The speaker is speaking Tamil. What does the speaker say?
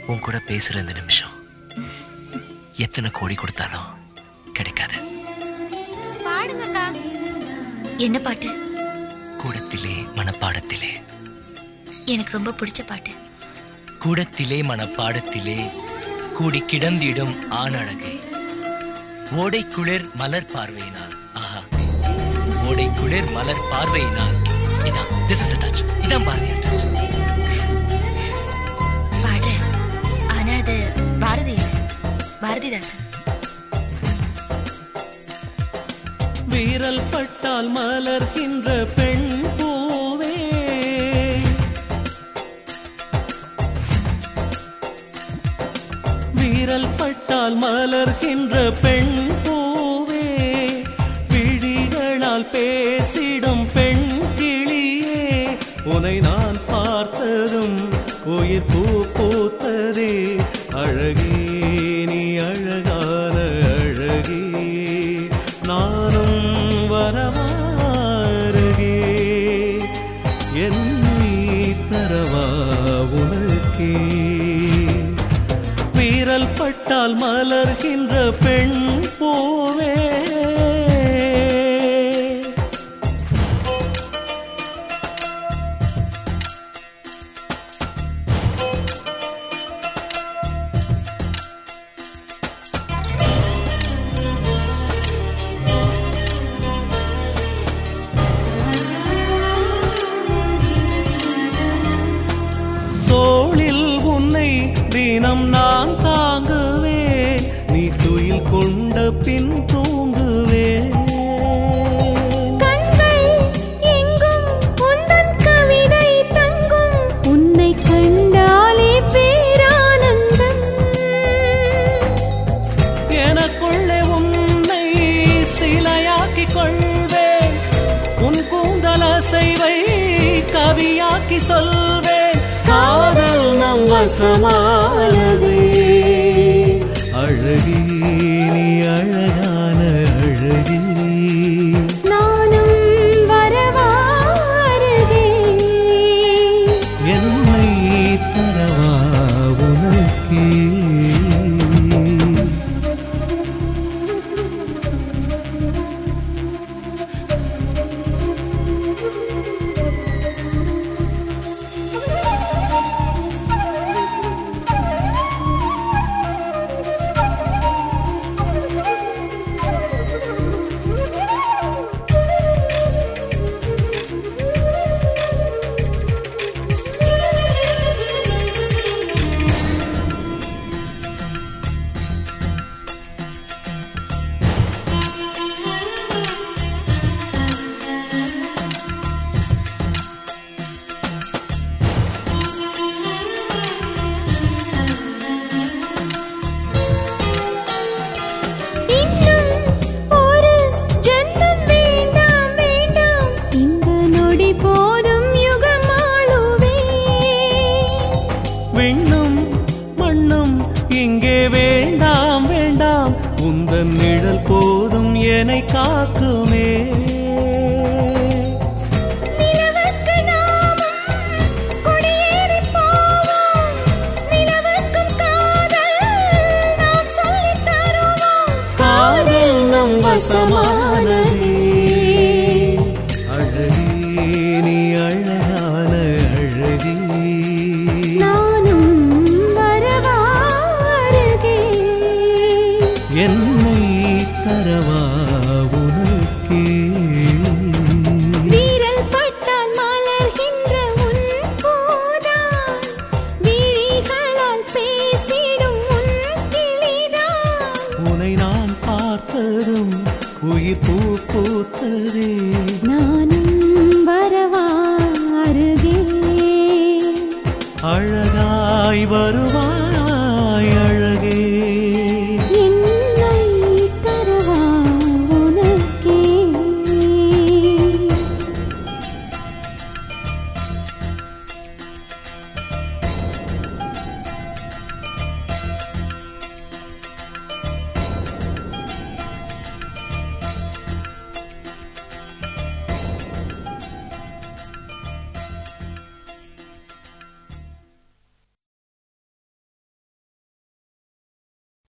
உன் கூட பேசுற இந்த நிமிஷம் எத்தனை கோடி கொடுத்தாலும் கிடைக்காது பாடுங்கக்கா என்ன பாட்டு கூடத்திலே மனப்பாடத்திலே எனக்கு ரொம்ப பிடிச்ச பாட்டு கூடத்திலே மனப்பாடத்திலே கூடி கிடந்திடும் ஆணழகை ஓடை குளிர் மலர் பார்வையினால் ஆஹா ஓடை குளிர் மலர் பார்வையினால் இதான் திஸ் இஸ் த டச் இதான் பாரதியார் டச் பாடுறேன் ஆனா அது பாரதி இல்ல பாரதிதாசன் வீரல் பட்டால் மலர்கின்ற பெண் பூவே வீரல் பட்டால் மலர்கின்ற பெண் பூவே விழிகளால் பேசிடும் பெண் கிளியே உனை நான் பார்த்ததும் உயிர் பூ பூத்ததே அழகே நீ அழகான அழகே நானும் வரவாருகே என்னை தரவா உனக்கே வீரல் பட்டால் மலர்கின்ற பெண் பூவே தோளில் உன்னை தினம் நான் தாங்குவேன் நீ துயில் கொண்ட பின் தூங்குவேன் கண்கள் எங்கும் உந்தன் கவிதை தங்கும் உன்னை கண்டாலே பேரானந்தம் எனக்குள்ளே உன்னை சிலையாக்கிக் கொள்வேன் உன் கூந்தல் அசைவை கவியாக்கி சொல்வேன் காதல் நம் வசமானது அழகே நீ அழகான அழகே நானும் வரவாருகே என்னை தரவா உனக்கே இன்னும் ஒரு ஜென்மம் வேண்டாம் வேண்டாம் இந்த நொடி போதும் யுகமாளுவே விண்ணும் மண்ணும் இங்கே வேண்டாம் வேண்டாம் உந்தன் நிழல் போதும் என்னை காக்குமே நிலவுக்கு நாமும் குடியேறிப் போவோம் நிலவுக்கும் காதல் நாம் சொல்லித் தருவோம் காதல் நம் வசமானதே அழகே நீ அழகான அழகே நானும் வரவாருகே என்னை தரவா உனக்கே வீரல் பட்டால் மலர்கின்ற உன் பூதான் விழிகளால் பேசிடும் உன் கிளிதான் உனை நான் பார்த்ததும் உயிர் பூ பூத்ததே நானும் வரவாருகே அழகாய் வருவாய்